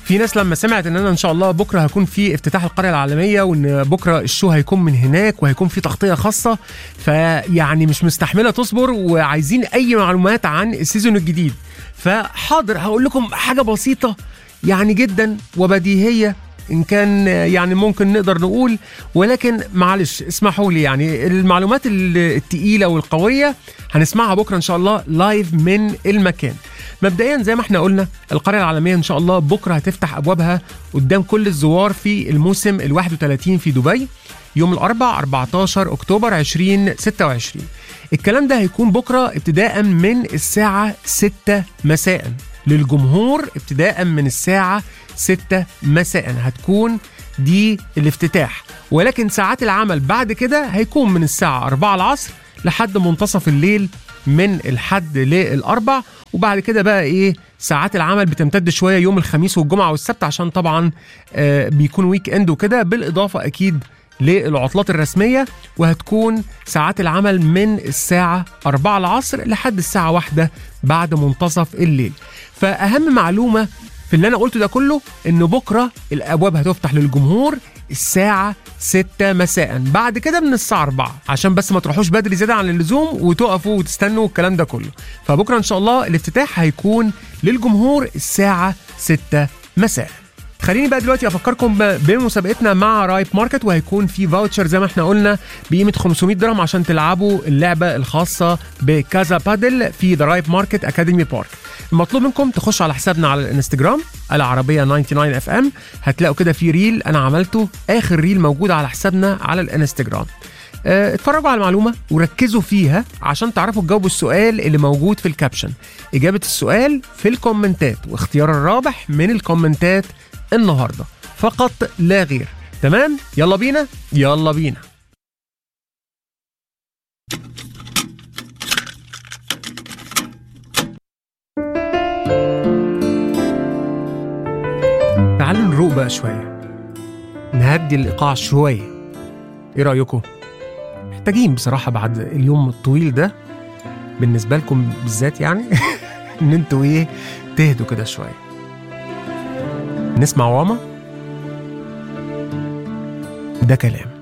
في ناس لما سمعت ان انا ان شاء الله بكره هكون في افتتاح القريه العالميه وان بكره الشو هيكون من هناك وهيكون في تغطيه خاصه فيعني مش مستحمله تصبر وعايزين اي معلومات عن السيزون الجديد فحاضر هقول لكم حاجه بسيطه يعني جدا وبديهيه ان كان يعني ممكن نقدر نقول ولكن معلش اسمحوا لي يعني المعلومات التقيله والقويه هنسمعها بكره ان شاء الله لايف من المكان مبدئيا زي ما احنا قلنا القريه العالميه ان شاء الله بكره هتفتح ابوابها قدام كل الزوار في الموسم ال 31 في دبي يوم الاربعاء 14 اكتوبر 2026 الكلام ده هيكون بكره ابتداء من الساعه 6 مساء للجمهور ابتداء من الساعه 6 مساء هتكون دي الافتتاح ولكن ساعات العمل بعد كده هيكون من الساعه 4 العصر لحد منتصف الليل من الحد للاربع وبعد كده بقى ايه ساعات العمل بتمتد شويه يوم الخميس والجمعه والسبت عشان طبعا آه بيكون ويك اند وكده بالاضافه اكيد للعطلات الرسميه وهتكون ساعات العمل من الساعه 4 العصر لحد الساعه 1 بعد منتصف الليل فاهم معلومه في اللي انا قلته ده كله ان بكره الابواب هتفتح للجمهور الساعة 6 مساء بعد كده من الساعة 4 عشان بس ما تروحوش بدري زيادة عن اللزوم وتقفوا وتستنوا الكلام ده كله فبكرة إن شاء الله الافتتاح هيكون للجمهور الساعة 6 مساء خليني بقى دلوقتي افكركم بمسابقتنا مع رايب ماركت وهيكون في فاوتشر زي ما احنا قلنا بقيمه 500 درهم عشان تلعبوا اللعبه الخاصه بكازا بادل في ذا رايب ماركت اكاديمي بارك المطلوب منكم تخشوا على حسابنا على الانستجرام العربيه 99 اف ام هتلاقوا كده في ريل انا عملته اخر ريل موجود على حسابنا على الانستجرام اه اتفرجوا على المعلومه وركزوا فيها عشان تعرفوا تجاوبوا السؤال اللي موجود في الكابشن اجابه السؤال في الكومنتات واختيار الرابح من الكومنتات النهارده فقط لا غير تمام يلا بينا يلا بينا تعالوا نروق بقى شويه نهدي الايقاع شويه ايه رايكم محتاجين بصراحه بعد اليوم الطويل ده بالنسبه لكم بالذات يعني ان انتوا ايه تهدوا كده شويه نسمع واما ده كلام